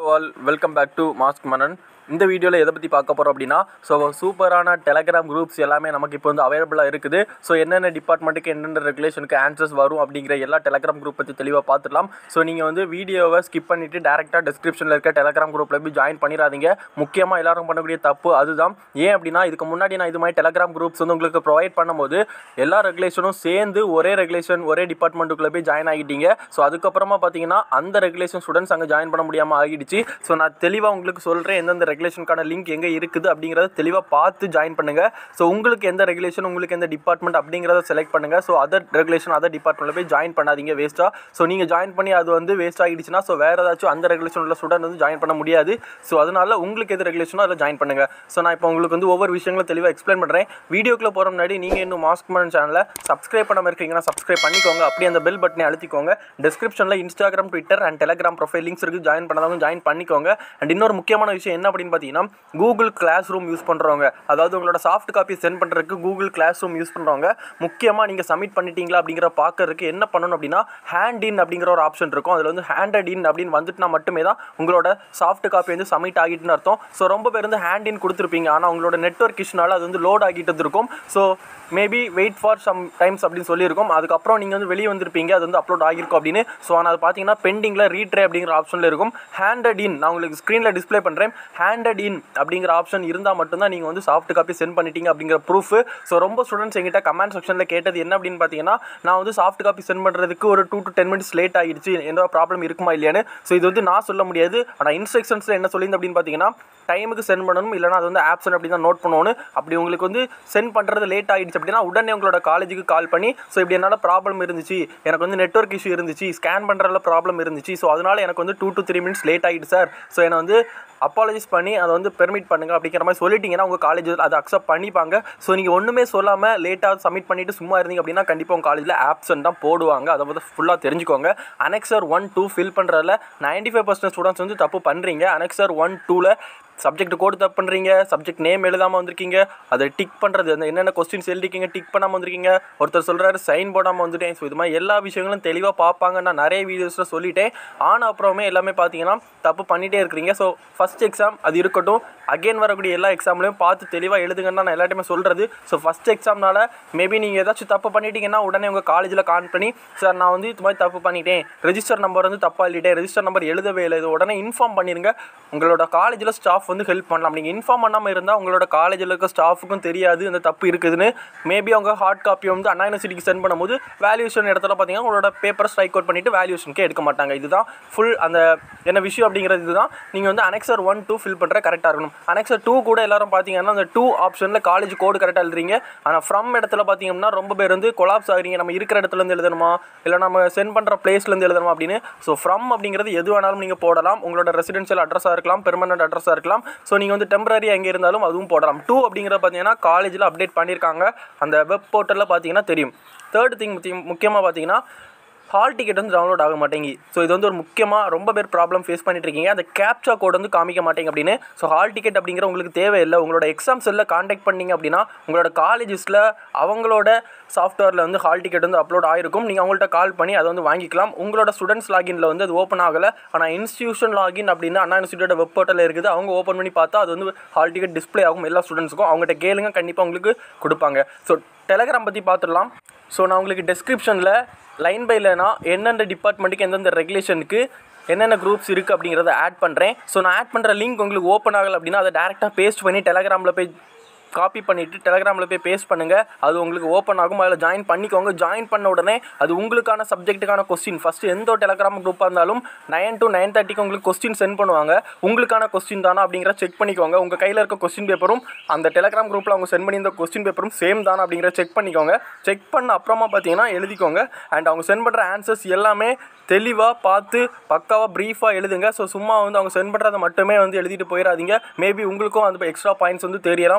all welcome back to Mask Manan இந்த வீடியோவில் எதை பற்றி பார்க்க போகிறோம் அப்படின்னா ஸோ சூப்பரான டெலகிராம் குரூப்ஸ் எல்லாமே நமக்கு இப்போ வந்து அவைலபிளாக இருக்குது ஸோ என்னென்ன டிபார்ட்மெண்ட்டுக்கு என்னென்ன ரெகுலேஷனுக்கு ஆன்சர்ஸ் வரும் அப்படிங்கிற எல்லா டெலகிராம் குரூப் பற்றி தெளிவாக பார்த்துடலாம் ஸோ நீங்கள் வந்து வீடியோவை ஸ்கிப் பண்ணிவிட்டு டேரெக்டாக டிஸ்கிரிப்ஷனில் இருக்க டெலகிராம் குரூப்பில் போய் ஜாயின் பண்ணிடாதீங்க முக்கியமாக எல்லாரும் பண்ணக்கூடிய தப்பு அதுதான் ஏன் அப்படின்னா இதுக்கு முன்னாடி நான் இது மாதிரி டெலகிராம் குரூப்ஸ் வந்து உங்களுக்கு ப்ரொவைட் பண்ணும்போது எல்லா ரெகுலேஷனும் சேர்ந்து ஒரே ரெகுலேஷன் ஒரே டிபார்ட்மெண்ட்டுக்குள்ளே போய் ஜாயின் ஆகிட்டீங்க ஸோ அதுக்கப்புறமா பார்த்தீங்கன்னா அந்த ரெகுலேஷன் ஸ்டூடெண்ட்ஸ் அங்கே ஜாயின் பண்ண முடியாமல் ஆகிடுச்சு ஸோ நான் தெளிவாக உங்களுக்கு சொல்கிறேன் எந்தெந்த ரெகுலேஷனுக்கான லிங்க் எங்கே இருக்குது அப்படிங்கிறத தெளிவாக பார்த்து ஜாயின் பண்ணுங்கள் ஸோ உங்களுக்கு எந்த ரெகுலேஷன் உங்களுக்கு எந்த டிபார்ட்மெண்ட் அப்படிங்கிறத செலக்ட் பண்ணுங்கள் ஸோ அதர் ரெகுலேஷன் அதர் டிபார்ட்மெண்ட்டில் போய் ஜாயின் பண்ணாதீங்க வேஸ்ட்டாக ஸோ நீங்கள் ஜாயின் பண்ணி அது வந்து வேஸ்ட் ஆகிடுச்சுன்னா ஸோ வேறு ஏதாச்சும் அந்த ரெகுலேஷன் உள்ள ஸ்டூடெண்ட் வந்து ஜாயின் பண்ண முடியாது ஸோ அதனால உங்களுக்கு எது ரெகுலேஷனோ அதில் ஜாயின் பண்ணுங்கள் ஸோ நான் இப்போ உங்களுக்கு வந்து ஒவ்வொரு விஷயங்களும் தெளிவாக எக்ஸ்பிளைன் பண்ணுறேன் வீடியோக்குள்ள போகிற முன்னாடி நீங்கள் இன்னும் மாஸ்க் மன் சேனலை சப்ஸ்கிரைப் பண்ணாமல் இருக்கீங்கன்னா சப்ஸ்கிரைப் பண்ணிக்கோங்க அப்படியே அந்த பெல் பட்டனை அழுத்திக்கோங்க டிஸ்கிரிப்ஷனில் Instagram Twitter and Telegram profile links இருக்குது ஜாயின் பண்ணாதவங்க ஜாயின் பண்ணிக்கோங்க அண்ட் இன்னொரு முக்கியமான விஷயம் என்ன அப்படின்னு பார்த்தீங்கன்னா கூகுள் கிளாஸ் ரூம் யூஸ் பண்ணுறவங்க அதாவது உங்களோட சாஃப்ட் காப்பி சென்ட் பண்ணுறதுக்கு கூகுள் கிளாஸ் ரூம் யூஸ் பண்ணுறவங்க முக்கியமாக நீங்கள் சப்மிட் பண்ணிட்டீங்களா அப்படிங்கிற பார்க்கறதுக்கு என்ன பண்ணணும் அப்படின்னா ஹேண்ட் இன் அப்படிங்கிற ஒரு ஆப்ஷன் இருக்கும் அதில் வந்து ஹேண்டட் இன் அப்படின்னு வந்துட்டுனா மட்டுமே தான் உங்களோட சாஃப்ட் காப்பி வந்து சப்மிட் ஆகிட்டுன்னு அர்த்தம் ஸோ ரொம்ப பேர் வந்து ஹேண்ட் இன் கொடுத்துருப்பீங்க ஆனால் உங்களோட நெட்ஒர்க் இஷ்யூனால அது வந்து லோட் ஆகிட்டு இருக்கும் so maybe wait for some times அப்படின்னு சொல்லியிருக்கோம் அதுக்கப்புறம் நீங்கள் வந்து வெளியே வந்திருப்பீங்க அது வந்து அப்லோட் ஆகிருக்கும் அப்படின்னு ஸோ ஆனால் அது பார்த்தீங்கன்னா பெண்டிங்கில் ரீட்ரே அப்படிங்கிற ஆப்ஷனில் இருக்கும் ஹேண்டட் இன் நான் உங்களுக்கு ஸ்க்ரீனில் டிஸ்ப்ளே பண்ணுறேன் ஹேண்டட் இன் அப்படிங்கிற ஆப்ஷன் இருந்தால் மட்டும்தான் நீங்கள் வந்து சாஃப்ட் காப்பி சென்ட் பண்ணிட்டீங்க அப்படிங்கிற ப்ரூஃப் ஸோ ரொம்ப ஸ்டூடெண்ட்ஸ் எங்கிட்ட கமெண்ட் செக்ஷனில் கேட்டது என்ன அப்படின்னு பார்த்தீங்கன்னா நான் வந்து சாஃப்ட் காப்பி சென்ட் பண்ணுறதுக்கு ஒரு two to ten minutes late ஆகிடுச்சு எந்த ப்ராப்ளம் இருக்குமா இல்லையான்னு ஸோ இது வந்து நான் சொல்ல முடியாது ஆனால் இன்ஸ்ட்ரக்ஷன்ஸில் என்ன சொல்லியிருந்தேன் அப்படின்னு பார்த்தீங்கன்னா டைமுக்கு சென்ட் பண்ணணும் இல்லைனா அது வந்து ஆப்ஷன் அப்படி தான் நோட் பண்ணணும் அப்படி உங்களுக்கு வந்து சென்ட் பண்ணுறது லேட் ஆகிடுச்சு அப்படின்னா உடனே உங்களோட காலேஜுக்கு கால் பண்ணி ஸோ இப்படி என்னால் ப்ராப்ளம் இருந்துச்சு எனக்கு வந்து நெட்ஒர்க் இஷ்யூ இருந்துச்சு ஸ்கேன் பண்ணுறதுல ப்ராப்ளம் இருந்துச்சு ஸோ அதனால் எனக்கு வந்து two to three minutes late ஆகிடுச்சு சார் ஸோ என்னை வந்து அப்பாலஜிஸ் பண்ணி அதை வந்து பெர்மிட் பண்ணுங்க அப்படிங்கிற மாதிரி சொல்லிட்டீங்கன்னா உங்கள் காலேஜ் அதை அக்செப்ட் பண்ணிப்பாங்க ஸோ நீங்கள் ஒன்றுமே சொல்லாமல் லேட்டாக சப்மிட் பண்ணிவிட்டு சும்மா இருந்தீங்க அப்படின்னா கண்டிப்பாக உங்கள் காலேஜில் ஆப்சன் தான் போடுவாங்க அதை வந்து ஃபுல்லாக தெரிஞ்சுக்கோங்க அனெக்சர் ஒன் டூ ஃபில் பண்ணுறதுல நைன்டி ஃபைவ் பர்சன்ட் ஸ்டூடெண்ட்ஸ் வந்து தப்பு பண்ணுறீங்க அனெக்சர் ஒன் டூவில் சப்ஜெக்ட் கோடு தப்பு பண்ணுறீங்க சப்ஜெக்ட் நேம் எழுதாமல் வந்திருக்கீங்க அதை டிக் பண்ணுறது அந்த என்னென்ன கொஸ்டின்ஸ் எழுதிருக்கீங்க டிக் பண்ணாமல் வந்திருக்கீங்க ஒருத்தர் சொல்கிறாரு சைன் போடாமல் வந்துட்டேன் ஸோ இது மாதிரி எல்லா விஷயங்களும் தெளிவாக பார்ப்பாங்க நான் நிறைய வீடியோஸில் சொல்லிட்டேன் ஆனால் அப்புறமே எல்லாமே பார்த்தீங்கன்னா தப்பு பண்ணிகிட்டே இருக்கிறீங்க ஸோ ஃபஸ்ட் எக்ஸாம் அது இருக்கட்டும் அகைன் வரக்கூடிய எல்லா எக்ஸாம்லையும் பார்த்து தெளிவாக எழுதுங்கன்னு நான் எல்லாத்தையுமே சொல்கிறது ஸோ ஃபஸ்ட் எக்ஸாம்னால மேபி நீங்கள் ஏதாச்சும் தப்பு பண்ணிட்டீங்கன்னா உடனே உங்கள் காலேஜில் கான் பண்ணி சார் நான் வந்து இது மாதிரி தப்பு பண்ணிட்டேன் ரெஜிஸ்டர் நம்பர் வந்து தப்பாக எழுதிட்டேன் ரெஜிஸ்டர் நம்பர் எழுதவே இல்லை இது உடனே இன்ஃபார்ம் பண்ணிடுங்க உங்களோட காலேஜில் ஸ்டாஃப் வந்து ஹெல்ப் பண்ணலாம் நீங்கள் இன்ஃபார்ம் பண்ணாமல் இருந்தால் உங்களோட காலேஜில் இருக்க ஸ்டாஃபுக்கும் தெரியாது இந்த தப்பு இருக்குதுன்னு மேபி அவங்க ஹார்ட் காப்பி வந்து அண்ணா யூனிவர்சிட்டிக்கு சென்ட் பண்ணும்போது வேல்யூஷன் இடத்துல பார்த்தீங்கன்னா உங்களோட பேப்பரை ஸ்ட்ரைக் அவுட் பண்ணிவிட்டு வேல்யூஷனுக்கே எடுக்க மாட்டாங்க இதுதான் ஃபுல் அந்த என்ன விஷயம் அப்படிங்கிறது இதுதான் நீங்கள் வந்து அனெக்சர் ஒன் டூ ஃபில் பண்ணுற கரெக்டாக இருக்கணும் அனெக்சர் டூ கூட எல்லாரும் பார்த்தீங்கன்னா அந்த டூ ஆப்ஷனில் காலேஜ் கோடு கரெக்டாக எழுதுறீங்க ஆனால் ஃப்ரம் இடத்துல பார்த்தீங்கன்னா ரொம்ப பேர் வந்து கொலாப்ஸ் ஆகிறீங்க நம்ம இருக்கிற இடத்துலேருந்து எழுதணுமா இல்லை நம்ம சென்ட் பண்ணுற பிளேஸ்லேருந்து எழுதணுமா அப்படின்னு ஸோ ஃப்ரம் அப்படிங்கிறது எது வேணாலும் நீங்கள் போடலாம் உங்களோட ரெசிடென்ஷியல் அட்ரஸாக இருக்கலாம் பெர்மனன்ட் அட்ரஸாக இருக்கலாம் ஸோ நீங்கள் வந்து டெம்பரரி எங்கே இருந்தாலும் அதுவும் போடலாம் டூ அப்படிங்கிறத பார்த்தீங்கன்னா காலேஜில் அப்டேட் பண்ணியிருக்காங்க அந்த வெப் போர்ட்டலில் பார்த்தீங்கன்னா தெரியும் தேர்ட் திங் முக்கியமாக பார்த்தீங்கன்னா ஹால் டிக்கெட் வந்து டவுன்லோட் ஆக மாட்டேங்கி ஸோ இது வந்து ஒரு முக்கியமாக ரொம்ப பேர் ப்ராப்ளம் ஃபேஸ் பண்ணிட்டு இருக்கீங்க அந்த கேப்சா கோட் வந்து காமிக்க மாட்டேங்க அப்படின்னு ஸோ ஹால் டிக்கெட் அப்படிங்கிற உங்களுக்கு தேவையில்லை உங்களோட எக்ஸாம் செல்லில் காண்டாக்ட் பண்ணீங்க அப்படின்னா உங்களோட காலேஜஸில் அவங்களோட சாஃப்ட்வேரில் வந்து ஹால் டிக்கெட் வந்து அப்லோட் ஆயிருக்கும் நீங்கள் அவங்கள்ட்ட கால் பண்ணி அதை வந்து வாங்கிக்கலாம் உங்களோட ஸ்டூடெண்ட்ஸ் லாகின்ல வந்து அது ஓப்பன் ஆகலை ஆனால் இன்ஸ்டியூஷன் லாகின் அப்படின்னு அண்ணா யூனிவர்சிட்டியோட வெப் போர்ட்டலில் இருக்குது அவங்க ஓப்பன் பண்ணி பார்த்தா அது வந்து ஹால் டிக்கெட் டிஸ்ப்ளே ஆகும் எல்லா ஸ்டூடெண்ட்ஸுக்கும் அவங்ககிட்ட கேளுங்க கண்டிப்பாக உங்களுக்கு கொடுப்பாங்க ஸோ டெலகிராம் பற்றி பார்த்துடலாம் ஸோ நான் உங்களுக்கு டெஸ்கிரிப்ஷனில் லைன் பை லைனாக எந்தெந்த டிபார்ட்மெண்ட்டுக்கு எந்தெந்த ரெகுலேஷனுக்கு என்னென்ன குரூப்ஸ் இருக்குது அப்படிங்கிறத ஆட் பண்ணுறேன் ஸோ நான் ஆட் பண்ணுற லிங்க் உங்களுக்கு ஓப்பன் ஆகலை அப்படின்னா அதை டேரெக்டாக பேஸ்ட் பண்ணி டெலகிராமில் போய் காப்பி பண்ணிவிட்டு டெலகிராமில் போய் பேஸ்ட் பண்ணுங்கள் அது உங்களுக்கு ஓப்பன் ஆகும் அதில் ஜாயின் பண்ணிக்கோங்க ஜாயின் பண்ண உடனே அது உங்களுக்கான சப்ஜெக்ட்டுக்கான கொஸ்டின் ஃபஸ்ட்டு எந்த ஒரு டெலகிராம் குரூப்பாக இருந்தாலும் நைன் டு நைன் தேர்ட்டிக்கு உங்களுக்கு கொஸ்டின் சென்ட் பண்ணுவாங்க உங்களுக்கான கொஸ்டின் தானா அப்படிங்கிற செக் பண்ணிக்கோங்க உங்கள் கையில் இருக்க கொஸ்டின் பேப்பரும் அந்த டெலகிராம் குரூப்பில் அவங்க சென்ட் பண்ணியிருந்த கொஸ்டின் பேப்பரும் சேம் தானா அப்படிங்கிற செக் பண்ணிக்கோங்க செக் பண்ண அப்புறமா பார்த்தீங்கன்னா எழுதிக்கோங்க அண்ட் அவங்க சென்ட் பண்ணுற ஆன்சர்ஸ் எல்லாமே தெளிவாக பார்த்து பக்காவாக ப்ரீஃபாக எழுதுங்க ஸோ சும்மா வந்து அவங்க சென்ட் பண்ணுறதை மட்டுமே வந்து எழுதிட்டு போயிடாதீங்க மேபி உங்களுக்கும் அந்த எக்ஸ்ட்ரா பாயிண்ட்ஸ் வந்து தெரியலாம் அதையும் எழுதிக்கோங்க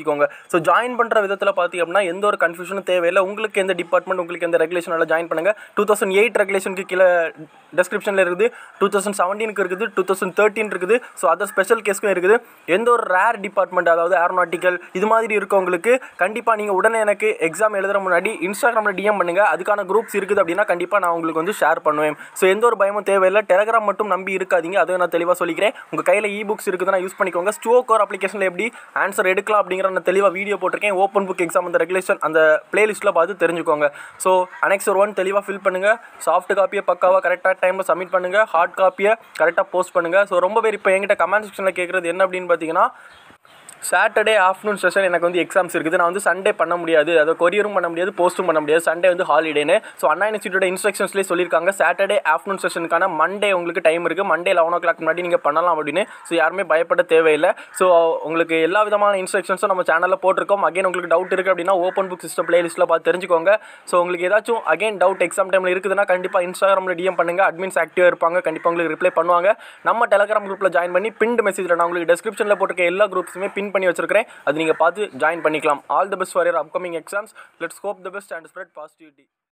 பண்ணிக்கோங்க ஸோ ஜாயின் பண்ணுற விதத்தில் பார்த்தி அப்படின்னா எந்த ஒரு கன்ஃபியூஷனும் தேவையில்லை உங்களுக்கு எந்த டிபார்ட்மெண்ட் உங்களுக்கு எந்த ரெகுலேஷனால ஜாயின் பண்ணுங்கள் டூ தௌசண்ட் எயிட் ரெகுலேஷனுக்கு கீழே டெஸ்கிரிப்ஷனில் இருக்குது டூ தௌசண்ட் செவன்டீனுக்கு இருக்குது டூ தௌசண்ட் தேர்ட்டின் இருக்குது ஸோ அதர் ஸ்பெஷல் கேஸ்க்கும் இருக்குது எந்த ஒரு ரேர் டிபார்ட்மெண்ட் அதாவது ஏரோநாட்டிக்கல் இது மாதிரி இருக்கவங்களுக்கு கண்டிப்பாக நீங்கள் உடனே எனக்கு எக்ஸாம் எழுதுற முன்னாடி இன்ஸ்டாகிராமில் டிஎம் பண்ணுங்கள் அதுக்கான குரூப்ஸ் இருக்குது அப்படின்னா கண்டிப்பாக நான் உங்களுக்கு வந்து ஷேர் பண்ணுவேன் ஸோ எந்த ஒரு பயமும் தேவையில்லை டெலகிராம் மட்டும் நம்பி இருக்காதீங்க அதை நான் தெளிவாக சொல்லிக்கிறேன் உங்கள் கையில் இ புக்ஸ் இருக்குதுன்னா யூஸ் பண்ணிக்கோங்க ஸ்டோ கோர் அப்ளிகேஷனில் எப்படி ஆன்சர் எடுக்கலாம் அப்படிங்கிற நான் தெளிவாக வீடியோ போட்டிருக்கேன் ஓப்பன் புக் எக்ஸாம் அந்த ரெகுலேஷன் அந்த பிளேலிஸ்ட்டில் பார்த்து தெரிஞ்சுக்கோங்க ஸோ அனெக்சர் ஒன் தெளிவாக ஃபில் பண்ணுங்கள் சாஃப்ட் காப்பியை பக்காவாக கரெக்டாக டைமில் சப்மிட் பண்ணுங்கள் ஹார்ட் காப்பியை கரெக்டாக போஸ்ட் பண்ணுங்கள் ஸோ ரொம்ப பேர் இப்போ என்கிட்ட கமெண்ட் செக்ஷனில் கேட்குறது என்ன அப்படின்னு பார்த்தீங்கன்னா சாட்டர்டே ஆஃப்டர்நூன் செஷன் எனக்கு வந்து எக்ஸாம்ஸ் இருக்குது நான் வந்து சண்டே பண்ண முடியாது அதை கொரியரும் பண்ண முடியாது போஸ்ட்டும் பண்ண முடியாது சண்டே வந்து ஹாலிடேன்னு ஸோ அண்ணா இன்ஸ்டியூட்டோட இன்ஸ்ட்ரக்ஷன்ஸ்லேயே சொல்லியிருக்காங்க சாட்டர்டே ஆஃப்டர்நூன் செஷனுக்கான மண்டே உங்களுக்கு டைம் இருக்குது மண்டே லெவன் ஓ கிளாக் முன்னாடி நீங்கள் பண்ணலாம் அப்படின்னு ஸோ யாருமே பயப்பட தேவையில்லை ஸோ உங்களுக்கு எல்லா விதமான இன்ஸ்ட்ரக்ஷன்ஸும் நம்ம சேனலில் போட்டிருக்கோம் அகைன் உங்களுக்கு டவுட் இருக்குது அப்படின்னா ஓப்பன் புக் சிஸ்டம் பிளேலிஸ்ட்டில் பார்த்து தெரிஞ்சுக்கோங்க ஸோ உங்களுக்கு ஏதாச்சும் அகைன் டவுட் எக்ஸாம் டைமில் இருக்குதுன்னா கண்டிப்பாக இன்ஸ்டாகிராமில் டிஎம் பண்ணுங்கள் அட்மின்ஸ் ஆக்டிவாக இருப்பாங்க கண்டிப்பாக உங்களுக்கு ரிப்ளை பண்ணுவாங்க நம்ம டெலகிராம் குரூப்பில் ஜாயின் பண்ணி பின்ட் மெசேஜில் நான் உங்களுக்கு டெஸ்கிரிப்ஷனில் போட்டிருக்க எல்லா குரூப்ஸுமே பின் பண்ணி வச்சிருக்கிறேன் அது நீங்கள் பார்த்து ஜாயின் பண்ணிக்கலாம் all the best for your upcoming exams let's hope the best and spread positivity